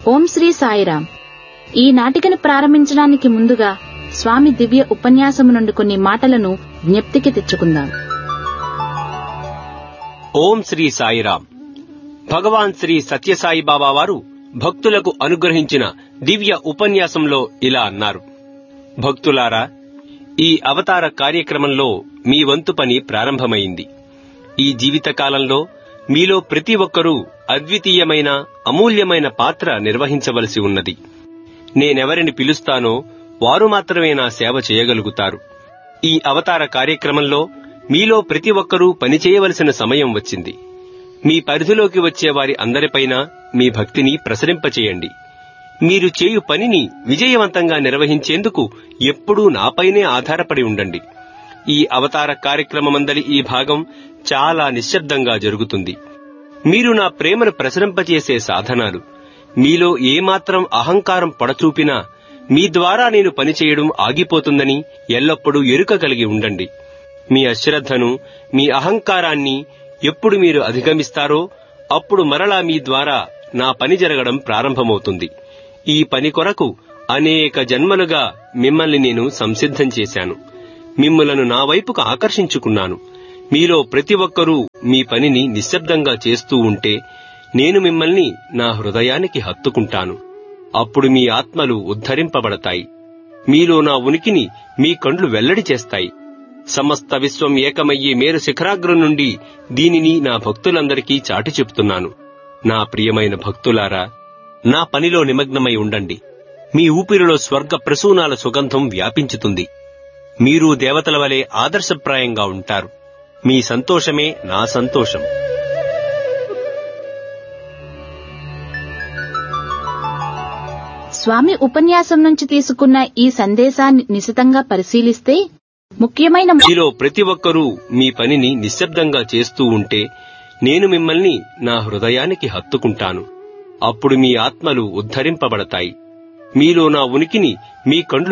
ఓం శ్రీ సాయిరాం ఈ నాటికను ప్రారంభించడానికి ముందుగా స్వామి దివ్య ఉపన్యాసము నుండి కొన్ని మాటలను జ్ఞప్తికి తెచ్చుకుందాం ఓం శ్రీ సాయిరాం భగవాన్ శ్రీ సత్యసాయి బాబా వారు భక్తులకు అనుగ్రహించిన దివ్య ఉపన్యాసంలో ఇలా అన్నారు భక్తులారా ఈ అవతార కార్యక్రమంలో మీ వంతు పని ప్రారంభమైంది ఈ జీవితకాలంలో మీలో ప్రతి ఒక్కరూ అద్వితీయమైన అమూల్యమైన పాత్ర నిర్వహించవలసి ఉన్నది నేనెవరిని పిలుస్తానో వారు మాత్రమే నా సేవ చేయగలుగుతారు ఈ అవతార కార్యక్రమంలో మీలో ప్రతి ఒక్కరూ పనిచేయవలసిన సమయం వచ్చింది మీ పరిధిలోకి వచ్చే వారి అందరిపైన మీ భక్తిని ప్రసరింపచేయండి మీరు చేయు పనిని విజయవంతంగా నిర్వహించేందుకు ఎప్పుడూ నాపైనే ఆధారపడి ఉండండి ఈ అవతార కార్యక్రమమందలి ఈ భాగం చాలా నిశ్శబ్దంగా జరుగుతుంది మీరు నా ప్రేమను ప్రసరింపచేసే సాధనాలు మీలో ఏమాత్రం అహంకారం పొడచూపినా మీ ద్వారా నేను పనిచేయడం ఆగిపోతుందని ఎల్లప్పుడూ ఎరుక కలిగి ఉండండి మీ అశ్రద్ధను మీ అహంకారాన్ని ఎప్పుడు మీరు అధిగమిస్తారో అప్పుడు మరలా మీ ద్వారా నా పని జరగడం ప్రారంభమవుతుంది ఈ పని కొరకు అనేక జన్మలుగా మిమ్మల్ని నేను సంసిద్ధం చేశాను మిమ్ములను నా వైపుకు ఆకర్షించుకున్నాను మీలో ప్రతి ఒక్కరూ మీ పనిని నిశ్శబ్దంగా చేస్తూ ఉంటే నేను మిమ్మల్ని నా హృదయానికి హత్తుకుంటాను అప్పుడు మీ ఆత్మలు ఉద్ధరింపబడతాయి మీలో నా ఉనికిని మీ కండ్లు వెల్లడి చేస్తాయి సమస్త విశ్వం ఏకమయ్యే మేరు శిఖరాగ్రం నుండి దీనిని నా భక్తులందరికీ చాటి చెప్తున్నాను నా ప్రియమైన భక్తులారా నా పనిలో నిమగ్నమై ఉండండి మీ ఊపిరిలో స్వర్గ ప్రసూనాల సుగంధం వ్యాపించుతుంది మీరు దేవతల వలె ఆదర్శప్రాయంగా ఉంటారు మీ సంతోషమే నా సంతోషం స్వామి ఉపన్యాసం నుంచి తీసుకున్న ఈ సందేశాన్ని నిశితంగా పరిశీలిస్తే ముఖ్యమైన మీలో ప్రతి ఒక్కరూ మీ పనిని నిశ్శబ్దంగా చేస్తూ ఉంటే నేను మిమ్మల్ని నా హృదయానికి హత్తుకుంటాను అప్పుడు మీ ఆత్మలు ఉద్ధరింపబడతాయి మీలో నా ఉనికిని మీ కండ్లు